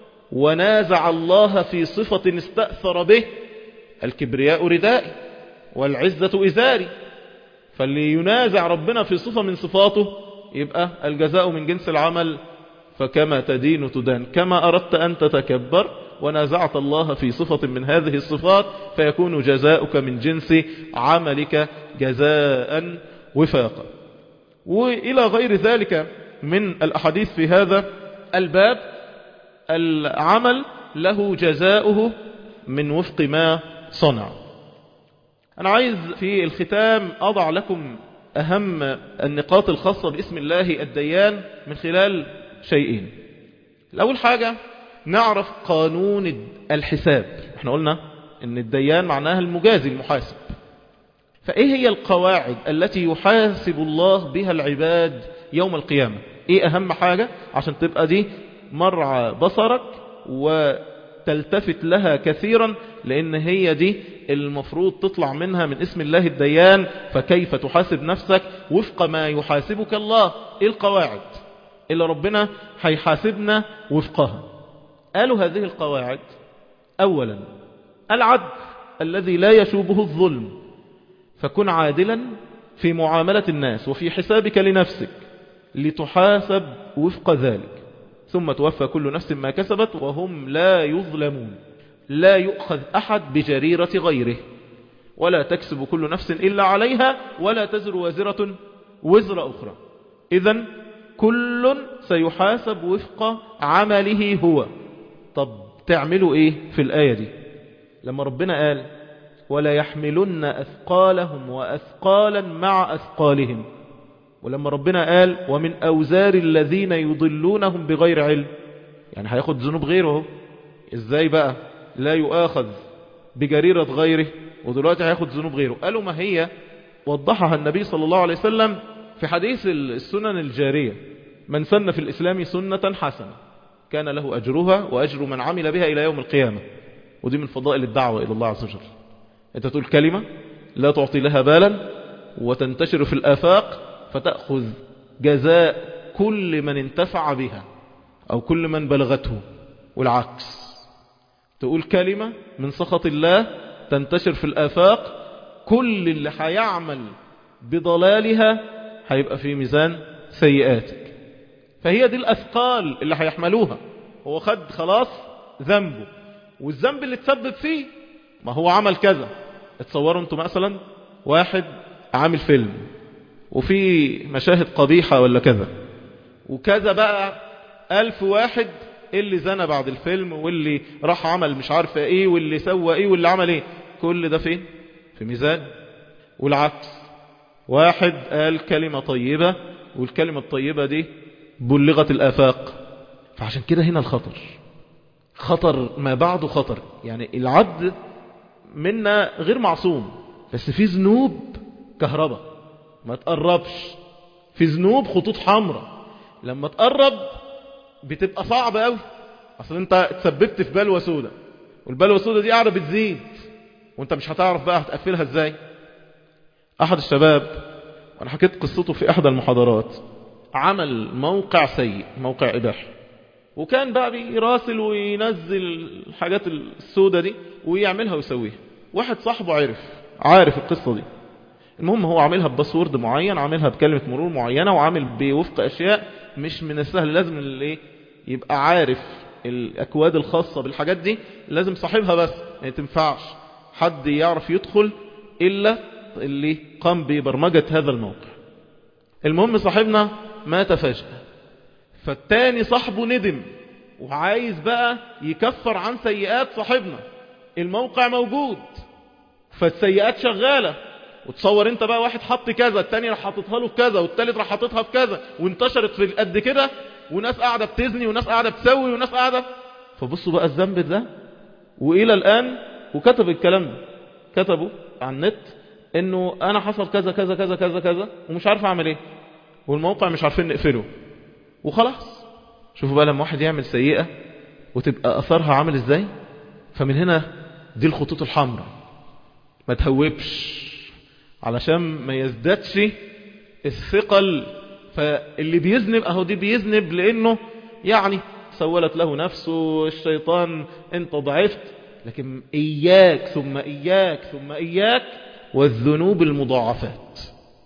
ونازع الله في صفة استأثر به الكبرياء ردائي والعزة إزاري فاللي ينازع ربنا في صفة من صفاته يبقى الجزاء من جنس العمل فكما تدين تدان كما أردت أن تتكبر ونازعت الله في صفة من هذه الصفات فيكون جزاؤك من جنس عملك جزاء وفاقا وإلى غير ذلك من الأحاديث في هذا الباب العمل له جزاؤه من وفق ما صنع أنا عايز في الختام أضع لكم أهم النقاط الخاصة باسم الله الديان من خلال شيئين الأول حاجة نعرف قانون الحساب احنا قلنا ان الديان معناها المجازي المحاسب فايه هي القواعد التي يحاسب الله بها العباد يوم القيامة ايه اهم حاجة عشان تبقى دي مرعى بصرك وتلتفت لها كثيرا لان هي دي المفروض تطلع منها من اسم الله الديان فكيف تحاسب نفسك وفق ما يحاسبك الله ايه القواعد اللي ربنا هيحاسبنا وفقها قالوا هذه القواعد أولا العدل الذي لا يشوبه الظلم فكن عادلا في معاملة الناس وفي حسابك لنفسك لتحاسب وفق ذلك ثم توفى كل نفس ما كسبت وهم لا يظلمون لا يؤخذ أحد بجريرة غيره ولا تكسب كل نفس إلا عليها ولا تزر وزرة وزر أخرى إذا كل سيحاسب وفق عمله هو طب تعملوا ايه في الآية دي لما ربنا قال ولا يحملن أثقالهم وأثقالا مع أثقالهم ولما ربنا قال ومن أوزار الذين يضلونهم بغير علم يعني هياخد ذنوب غيره ازاي بقى لا يؤاخذ بجريرة غيره ودلوقتي هياخد ذنوب غيره قالوا ما هي وضحها النبي صلى الله عليه وسلم في حديث السنن الجارية من سن في الإسلام سنة حسنة كان له أجرها وأجر من عمل بها إلى يوم القيامة ودي من فضائل الدعوة إلى الله عز وجل أنت تقول كلمة لا تعطي لها بالا وتنتشر في الآفاق فتأخذ جزاء كل من انتفع بها أو كل من بلغته والعكس تقول كلمة من سخط الله تنتشر في الآفاق كل اللي هيعمل بضلالها هيبقى في ميزان سيئاتك فهي دي الأثقال اللي هيحملوها هو خد خلاص ذنبه والذنب اللي تسبب فيه ما هو عمل كذا اتصوروا انتم مثلا واحد عامل فيلم وفي مشاهد قبيحة ولا كذا وكذا بقى ألف واحد اللي زنى بعد الفيلم واللي راح عمل مش عارف ايه واللي سوى ايه واللي عمل ايه كل ده فين في ميزان والعكس واحد قال كلمة طيبة والكلمة الطيبة دي بلغت الآفاق فعشان كده هنا الخطر خطر ما بعده خطر يعني العبد منا غير معصوم بس في ذنوب كهرباء ما تقربش في ذنوب خطوط حمراء لما تقرب بتبقى صعبة قوي اصل انت تسببت في بلوى سودة والبلوى السودة دي قاعدة بتزيد وانت مش هتعرف بقى هتقفلها ازاي احد الشباب وانا حكيت قصته في احدى المحاضرات عمل موقع سيء موقع اباحي وكان بقى بيراسل وينزل الحاجات السودة دي ويعملها ويسويها واحد صاحبه عرف عارف القصة دي المهم هو عاملها بباسورد معين عاملها بكلمة مرور معينة وعامل بوفق أشياء مش من السهل لازم اللي يبقى عارف الأكواد الخاصة بالحاجات دي لازم صاحبها بس يعني تنفعش حد يعرف يدخل إلا اللي قام ببرمجة هذا الموقع المهم صاحبنا مات فجأة فالتاني صاحبه ندم وعايز بقى يكفر عن سيئات صاحبنا الموقع موجود فالسيئات شغالة وتصور انت بقى واحد حط كذا التاني راح حاططها له في كذا والتالت راح حاططها في كذا وانتشرت في قد كده وناس قاعدة بتزني وناس قاعدة بتسوي وناس قاعدة فبصوا بقى الذنب ده وإلى الآن وكتب الكلام ده كتبه على النت انه انا حصل كذا كذا كذا كذا كذا ومش عارف اعمل ايه والموقع مش عارفين نقفله وخلاص شوفوا بقى لما واحد يعمل سيئة وتبقى اثرها عامل ازاي فمن هنا دي الخطوط الحمراء ما تهوبش علشان ما يزدادش الثقل فاللي بيذنب اهو دي بيذنب لانه يعني سولت له نفسه الشيطان انت ضعفت لكن اياك ثم اياك ثم اياك والذنوب المضاعفات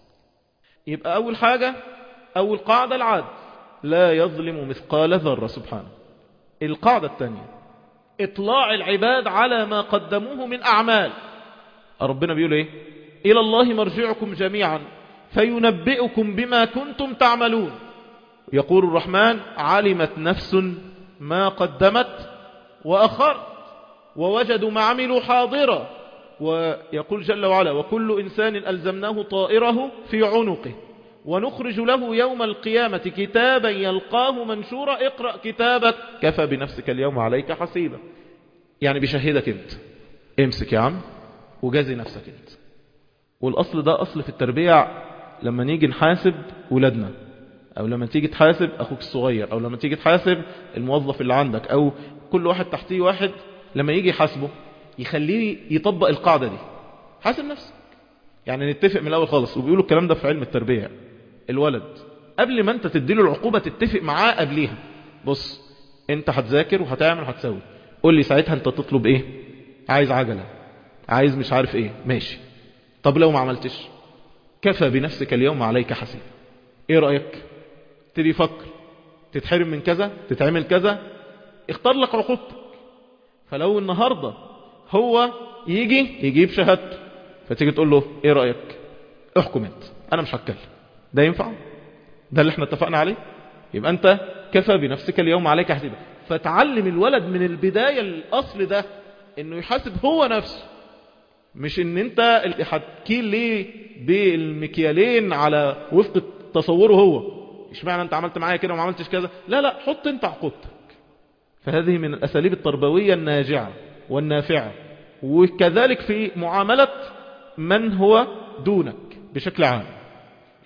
يبقى اول حاجة اول قاعدة العدل لا يظلم مثقال ذرة سبحانه القاعدة الثانية اطلاع العباد على ما قدموه من اعمال ربنا بيقول ايه الى الله مرجعكم جميعا فينبئكم بما كنتم تعملون يقول الرحمن علمت نفس ما قدمت وأخرت ووجدوا ما عملوا حاضرا ويقول جل وعلا وكل إنسان ألزمناه طائره في عنقه ونخرج له يوم القيامة كتابا يلقاه منشورا اقرأ كتابك كفى بنفسك اليوم عليك حسيبا يعني بشهدك انت امسك يا عم وجازي نفسك انت والأصل ده أصل في التربية لما نيجي نحاسب ولادنا أو لما تيجي تحاسب أخوك الصغير أو لما تيجي تحاسب الموظف اللي عندك أو كل واحد تحتيه واحد لما يجي يحاسبه يخليه يطبق القاعدة دي حاسب نفسك يعني نتفق من الأول خالص وبيقولوا الكلام ده في علم التربية الولد قبل ما انت تديله العقوبة تتفق معاه قبليها بص انت هتذاكر وهتعمل وهتسوي قول لي ساعتها انت تطلب ايه عايز عجلة عايز مش عارف ايه ماشي طب لو ما عملتش كفى بنفسك اليوم عليك حسيب ايه رأيك تبي فكر تتحرم من كذا تتعمل كذا اختار لك عقوبتك فلو النهاردة هو يجي يجيب شهادته فتيجي تقول له ايه رأيك احكم انت انا مش هتكلم ده ينفع ده اللي احنا اتفقنا عليه يبقى انت كفى بنفسك اليوم عليك حسيبا فتعلم الولد من البداية الاصل ده انه يحاسب هو نفسه مش ان انت اللي هتكيل ليه بالمكيالين على وفق تصوره هو اشمعنى انت عملت معايا كده وما عملتش كذا لا لا حط انت عقوبتك فهذه من الاساليب التربوية الناجعة والنافعة وكذلك في معاملة من هو دونك بشكل عام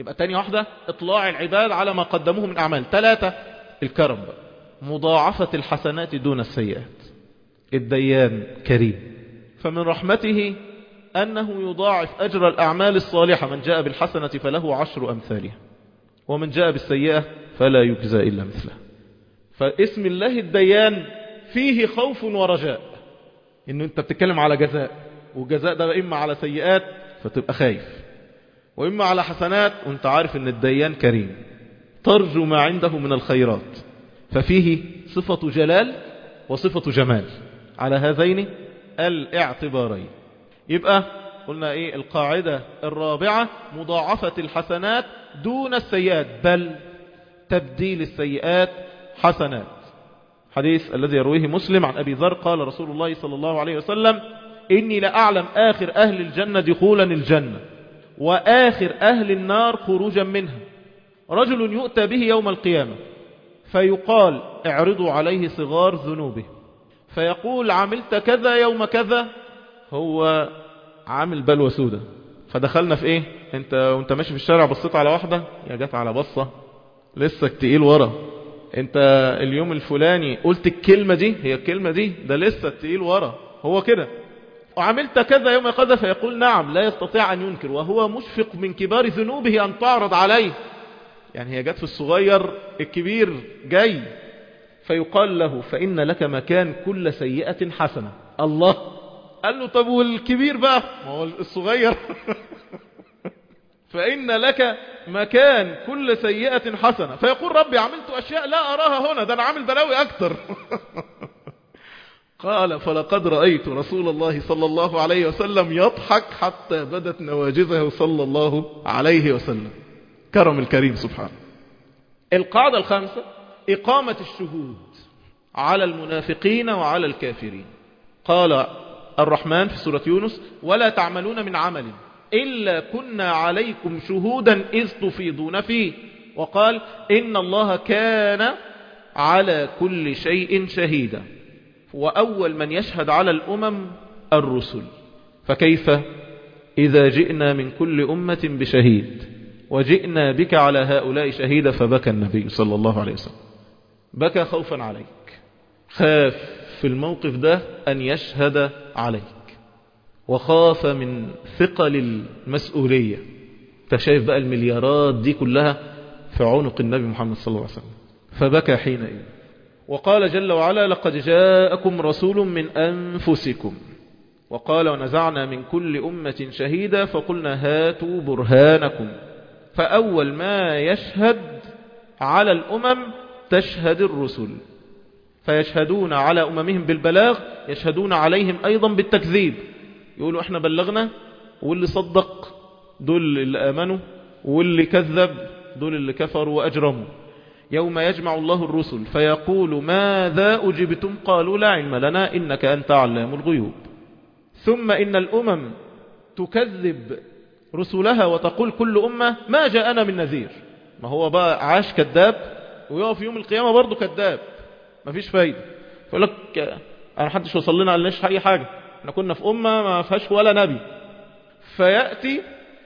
يبقى تاني واحدة اطلاع العباد على ما قدموه من أعمال ثلاثة الكرم بقى مضاعفة الحسنات دون السيئات الديان كريم فمن رحمته أنه يضاعف أجر الأعمال الصالحة من جاء بالحسنة فله عشر أمثالها ومن جاء بالسيئة فلا يجزى إلا مثله فاسم الله الديان فيه خوف ورجاء إنه أنت بتتكلم على جزاء والجزاء ده إما على سيئات فتبقى خايف وإما على حسنات وانت عارف أن الديان كريم ترجو ما عنده من الخيرات ففيه صفة جلال وصفة جمال على هذين الاعتبارين يبقى قلنا ايه القاعدة الرابعة مضاعفة الحسنات دون السيئات بل تبديل السيئات حسنات حديث الذي يرويه مسلم عن أبي ذر قال رسول الله صلى الله عليه وسلم إني لأعلم آخر أهل الجنة دخولا الجنة وآخر أهل النار خروجا منها رجل يؤتى به يوم القيامة فيقال اعرضوا عليه صغار ذنوبه فيقول عملت كذا يوم كذا هو عامل بلوى سودة فدخلنا في ايه انت وانت ماشي في الشارع بصيت على واحدة يا جت على بصة لسه تقيل ورا انت اليوم الفلاني قلت الكلمة دي هي الكلمة دي ده لسه تقيل ورا هو كده وعملت كذا يوم كذا فيقول نعم لا يستطيع أن ينكر وهو مشفق من كبار ذنوبه أن تعرض عليه يعني هي جت في الصغير الكبير جاي فيقال له فإن لك مكان كل سيئة حسنة الله قال له طب والكبير بقى ما هو الصغير فإن لك مكان كل سيئة حسنة فيقول ربي عملت أشياء لا أراها هنا ده أنا عامل بلاوي أكتر قال فلقد رأيت رسول الله صلى الله عليه وسلم يضحك حتى بدت نواجذه صلى الله عليه وسلم كرم الكريم سبحانه القاعدة الخامسة إقامة الشهود على المنافقين وعلى الكافرين قال الرحمن في سورة يونس ولا تعملون من عمل إلا كنا عليكم شهودا إذ تفيضون فيه وقال إن الله كان على كل شيء شهيدا وأول من يشهد على الأمم الرسل فكيف إذا جئنا من كل أمة بشهيد وجئنا بك على هؤلاء شهيدا فبكى النبي صلى الله عليه وسلم بكى خوفا عليك خاف في الموقف ده أن يشهد عليك وخاف من ثقل المسؤولية فشايف بقى المليارات دي كلها في عنق النبي محمد صلى الله عليه وسلم فبكى حينئذ وقال جل وعلا لقد جاءكم رسول من أنفسكم وقال ونزعنا من كل أمة شهيدا فقلنا هاتوا برهانكم فأول ما يشهد على الأمم تشهد الرسل فيشهدون على أممهم بالبلاغ يشهدون عليهم أيضا بالتكذيب يقولوا احنا بلغنا واللي صدق دول اللي آمنوا واللي كذب دول اللي كفروا وأجرموا يوم يجمع الله الرسل فيقول ماذا أجبتم قالوا لا علم لنا إنك أنت علام الغيوب ثم إن الأمم تكذب رسلها وتقول كل أمة ما جاءنا من نذير ما هو بقى عاش كذاب ويقف يوم القيامة برضه كذاب ما فيش فايدة يقول لك أنا حدش وصل لنا قالناش أي حاجة احنا كنا في أمة ما فيهاش ولا نبي فيأتي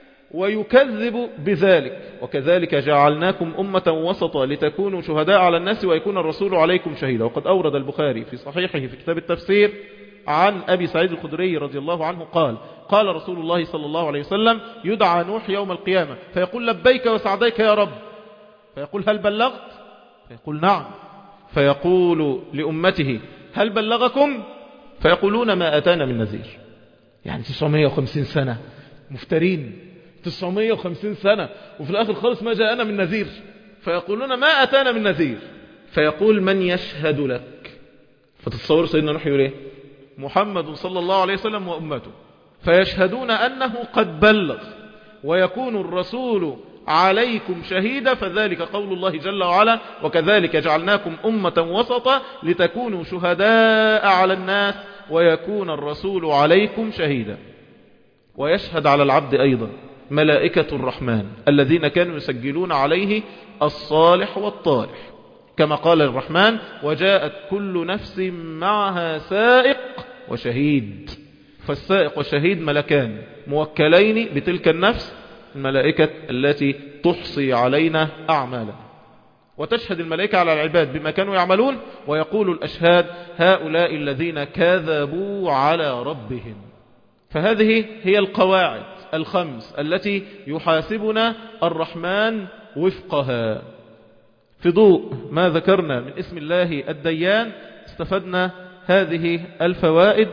ويكذب بذلك وكذلك جعلناكم أمة وسطا لتكونوا شهداء على الناس ويكون الرسول عليكم شهيدا وقد أورد البخاري في صحيحه في كتاب التفسير عن أبي سعيد الخدري رضي الله عنه قال قال رسول الله صلى الله عليه وسلم يدعى نوح يوم القيامة فيقول لبيك وسعديك يا رب فيقول هل بلغت فيقول نعم فيقول لأمته هل بلغكم فيقولون ما أتانا من نذير يعني 950 سنة مفترين 950 سنة وفي الآخر خالص ما جاءنا من نذير فيقولون ما أتانا من نذير فيقول من يشهد لك فتتصور سيدنا نوح يقول ايه محمد صلى الله عليه وسلم وأمته فيشهدون أنه قد بلغ ويكون الرسول عليكم شهيدا فذلك قول الله جل وعلا وكذلك جعلناكم أمة وسطا لتكونوا شهداء على الناس ويكون الرسول عليكم شهيدا ويشهد على العبد أيضا ملائكة الرحمن الذين كانوا يسجلون عليه الصالح والطالح كما قال الرحمن وجاءت كل نفس معها سائق وشهيد فالسائق والشهيد ملكان موكلين بتلك النفس الملائكة التي تحصي علينا أعمالا وتشهد الملائكة على العباد بما كانوا يعملون ويقول الأشهاد هؤلاء الذين كذبوا على ربهم فهذه هي القواعد الخمس التي يحاسبنا الرحمن وفقها في ضوء ما ذكرنا من اسم الله الديان استفدنا هذه الفوائد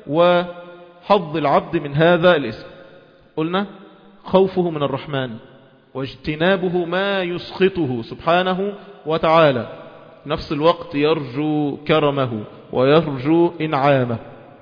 وحظ العبد من هذا الاسم قلنا خوفه من الرحمن واجتنابه ما يسخطه سبحانه وتعالى نفس الوقت يرجو كرمه ويرجو إنعامه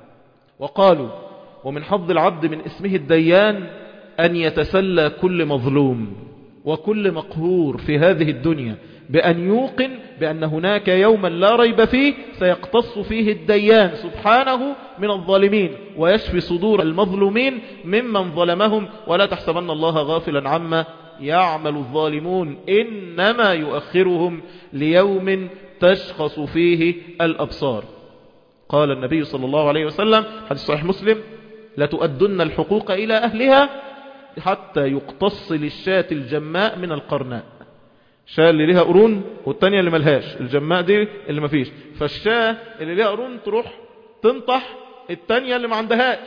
وقالوا ومن حظ العبد من اسمه الديان أن يتسلى كل مظلوم وكل مقهور في هذه الدنيا بأن يوقن بأن هناك يوما لا ريب فيه سيقتص فيه الديان سبحانه من الظالمين ويشفي صدور المظلومين ممن ظلمهم ولا تحسبن الله غافلا عما يعمل الظالمون إنما يؤخرهم ليوم تشخص فيه الأبصار قال النبي صلى الله عليه وسلم حديث صحيح مسلم لتؤدن الحقوق إلى أهلها حتى يقتص للشاة الجماء من القرناء شاة اللي ليها قرون والتانية اللي ملهاش الجماء دي اللي مفيش فالشاة اللي ليها قرون تروح تنطح التانية اللي ما عندهاش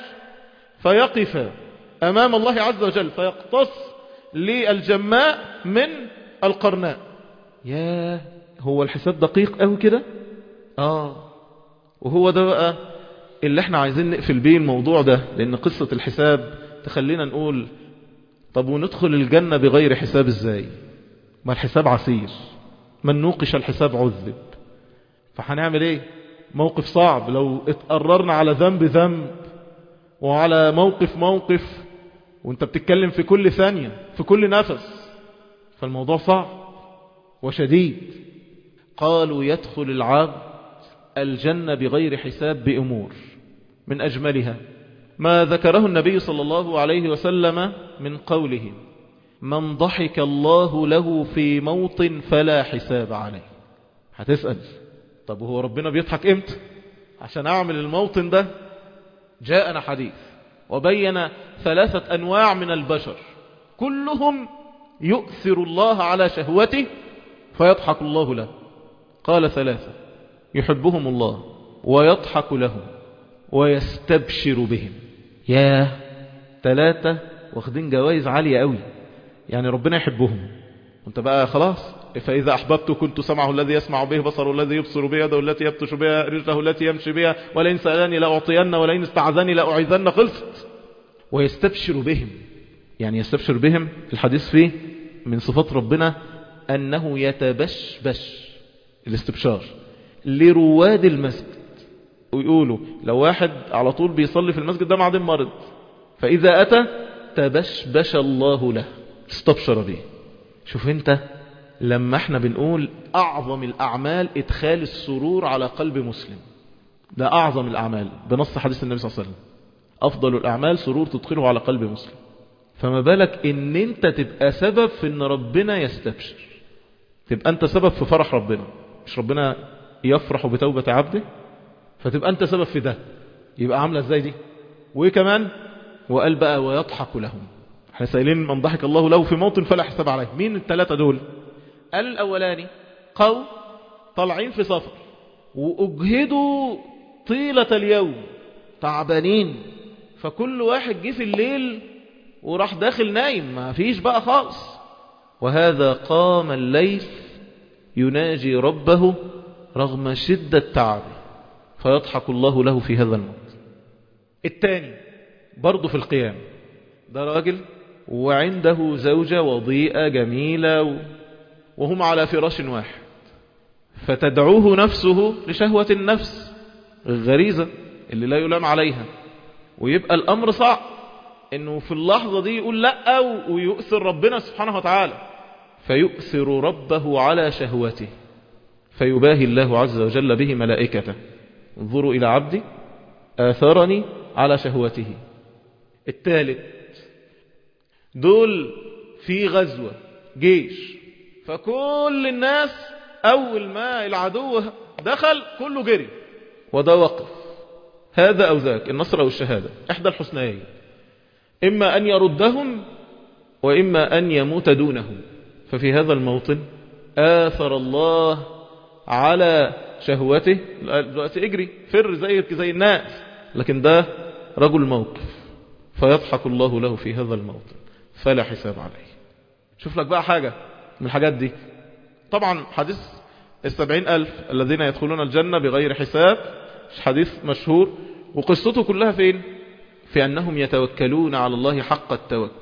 فيقف أمام الله عز وجل فيقتص للجماء من القرناء يا هو الحساب دقيق قوي كده اه وهو ده بقى اللي احنا عايزين نقفل بيه الموضوع ده لان قصة الحساب تخلينا نقول طب وندخل الجنة بغير حساب ازاي ما الحساب عسير من نوقش الحساب عذب فهنعمل ايه موقف صعب لو اتقررنا على ذنب ذنب وعلى موقف موقف وانت بتتكلم في كل ثانية في كل نفس فالموضوع صعب وشديد قالوا يدخل العبد الجنة بغير حساب بأمور من أجملها ما ذكره النبي صلى الله عليه وسلم من قوله من ضحك الله له في موط فلا حساب عليه هتسأل طب هو ربنا بيضحك امتى عشان اعمل الموطن ده جاءنا حديث وبين ثلاثة أنواع من البشر كلهم يؤثر الله على شهوته فيضحك الله له قال ثلاثة يحبهم الله ويضحك لهم ويستبشر بهم يا ثلاثة واخدين جوائز عالية قوي يعني ربنا يحبهم وانت بقى خلاص فإذا أحببت كنت سمعه الذي يسمع به بصره الذي يبصر به يده التي يبطش بها رجله التي يمشي بها ولئن سألني لأعطين ولئن استعذني لأعيذن خلصت ويستبشر بهم يعني يستبشر بهم الحديث فيه من صفات ربنا أنه يتبشبش الاستبشار لرواد المسجد ويقولوا لو واحد على طول بيصلي في المسجد ده بعدين مرض فإذا أتى تبشبش الله له استبشر به شوف انت لما احنا بنقول أعظم الأعمال إدخال السرور على قلب مسلم ده أعظم الأعمال بنص حديث النبي صلى الله عليه وسلم أفضل الأعمال سرور تدخله على قلب مسلم فما بالك ان انت تبقى سبب في ان ربنا يستبشر تبقى انت سبب في فرح ربنا مش ربنا يفرح بتوبة عبده فتبقى انت سبب في ده يبقى عاملة ازاي دي وايه كمان وقال بقى ويضحك لهم احنا سائلين من ضحك الله له في موطن فلا حساب عليه مين الثلاثة دول قال الاولاني قوم طالعين في سفر واجهدوا طيلة اليوم تعبانين فكل واحد جه في الليل وراح داخل نايم ما فيش بقى خالص وهذا قام الليل يناجي ربه رغم شدة تعبه فيضحك الله له في هذا الموت الثاني برضه في القيام ده راجل وعنده زوجة وضيئة جميلة وهم على فراش واحد فتدعوه نفسه لشهوة النفس الغريزة اللي لا يلام عليها ويبقى الأمر صعب انه في اللحظة دي يقول لا ويؤثر ربنا سبحانه وتعالى فيؤثر ربه على شهوته فيباهي الله عز وجل به ملائكته انظروا إلى عبدي آثرني على شهوته الثالث دول في غزوة جيش فكل الناس أول ما العدو دخل كله جري وده وقف هذا أو ذاك النصر أو الشهادة إحدى الحسنيين إما أن يردهم وإما أن يموت دونه ففي هذا الموطن آثر الله على شهوته دلوقتي اجري فر زي زي الناس لكن ده رجل موقف فيضحك الله له في هذا الموطن فلا حساب عليه شوف لك بقى حاجة من الحاجات دي طبعا حديث السبعين ألف الذين يدخلون الجنة بغير حساب حديث مشهور وقصته كلها فين في أنهم يتوكلون على الله حق التوكل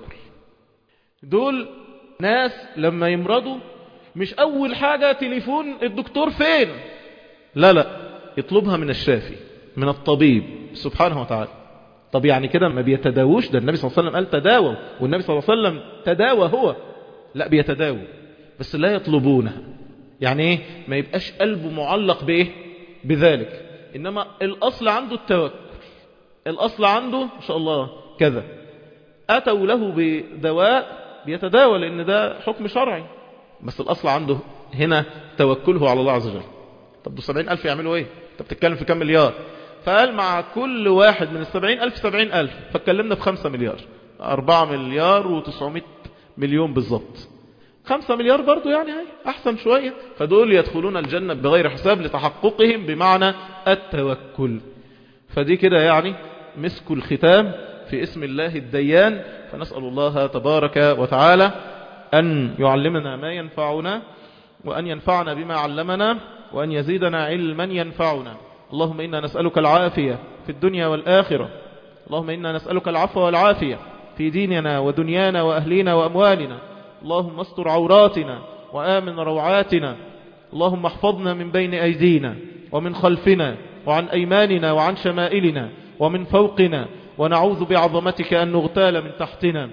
دول ناس لما يمرضوا مش أول حاجة تليفون الدكتور فين لا لا يطلبها من الشافي من الطبيب سبحانه وتعالى طب يعني كده ما بيتداووش ده النبي صلى الله عليه وسلم قال تداووا والنبي صلى الله عليه وسلم تداوى هو لا بيتداووا بس لا يطلبونها يعني ايه ما يبقاش قلبه معلق بايه بذلك انما الاصل عنده التوكل الاصل عنده ان شاء الله كذا اتوا له بدواء بيتداوى لان ده حكم شرعي بس الاصل عنده هنا توكله على الله عز وجل طب دول سبعين ألف يعملوا ايه انت بتتكلم في كم مليار فقال مع كل واحد من السبعين ألف سبعين ألف فاتكلمنا في خمسة مليار أربعة مليار وتسعمائة مليون بالظبط خمسة مليار برضو يعني هاي أحسن شوية فدول يدخلون الجنة بغير حساب لتحققهم بمعنى التوكل فدي كده يعني مسك الختام في اسم الله الديان فنسأل الله تبارك وتعالى أن يعلمنا ما ينفعنا وأن ينفعنا بما علمنا وأن يزيدنا علما ينفعنا اللهم إنا نسألك العافية في الدنيا والآخرة اللهم إنا نسألك العفو والعافية في ديننا ودنيانا وأهلنا وأموالنا اللهم استر عوراتنا وآمن روعاتنا اللهم احفظنا من بين أيدينا ومن خلفنا وعن أيماننا وعن شمائلنا ومن فوقنا ونعوذ بعظمتك أن نغتال من تحتنا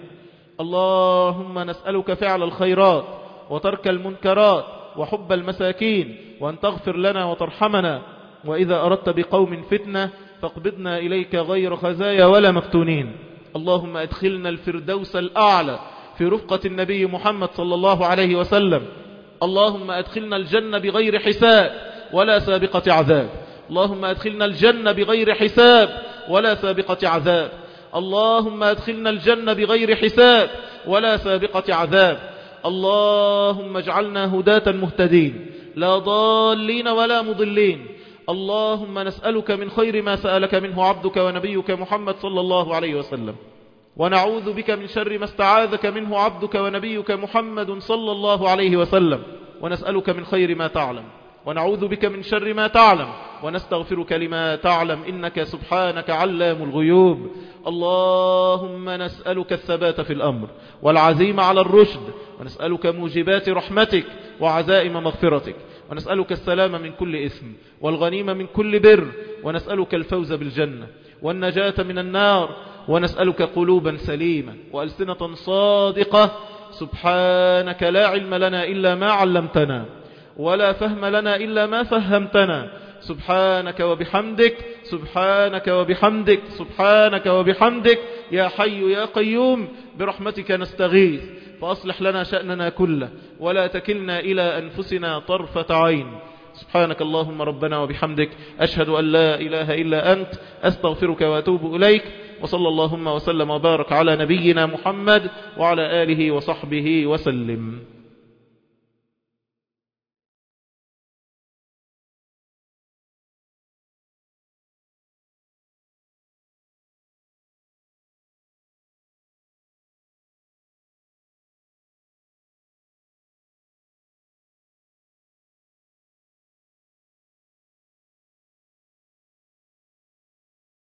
اللهم نسألك فعل الخيرات وترك المنكرات وحب المساكين وأن تغفر لنا وترحمنا وإذا أردت بقوم فتنة فاقبضنا إليك غير خزايا ولا مفتونين اللهم ادخلنا الفردوس الأعلى في رفقة النبي محمد صلى الله عليه وسلم اللهم ادخلنا الجنة بغير حساب ولا سابقة عذاب اللهم ادخلنا الجنة بغير حساب ولا سابقة عذاب اللهم ادخلنا الجنة بغير حساب ولا سابقة عذاب اللهم اجعلنا هداة مهتدين لا ضالين ولا مضلين اللهم نسألك من خير ما سألك منه عبدك ونبيك محمد صلى الله عليه وسلم ونعوذ بك من شر ما استعاذك منه عبدك ونبيك محمد صلى الله عليه وسلم ونسألك من خير ما تعلم ونعوذ بك من شر ما تعلم ونستغفرك لما تعلم إنك سبحانك علام الغيوب اللهم نسألك الثبات في الأمر والعزيمة على الرشد ونسألك موجبات رحمتك وعزائم مغفرتك ونسألك السلام من كل إثم والغنيمة من كل بر ونسألك الفوز بالجنة والنجاة من النار ونسألك قلوبا سليمة وألسنة صادقة سبحانك لا علم لنا إلا ما علمتنا ولا فهم لنا إلا ما فهمتنا سبحانك وبحمدك سبحانك وبحمدك سبحانك وبحمدك يا حي يا قيوم برحمتك نستغيث فأصلح لنا شأننا كله ولا تكلنا إلى أنفسنا طرفة عين سبحانك اللهم ربنا وبحمدك أشهد أن لا إله إلا أنت أستغفرك وأتوب إليك وصلى اللهم وسلم وبارك على نبينا محمد وعلى آله وصحبه وسلم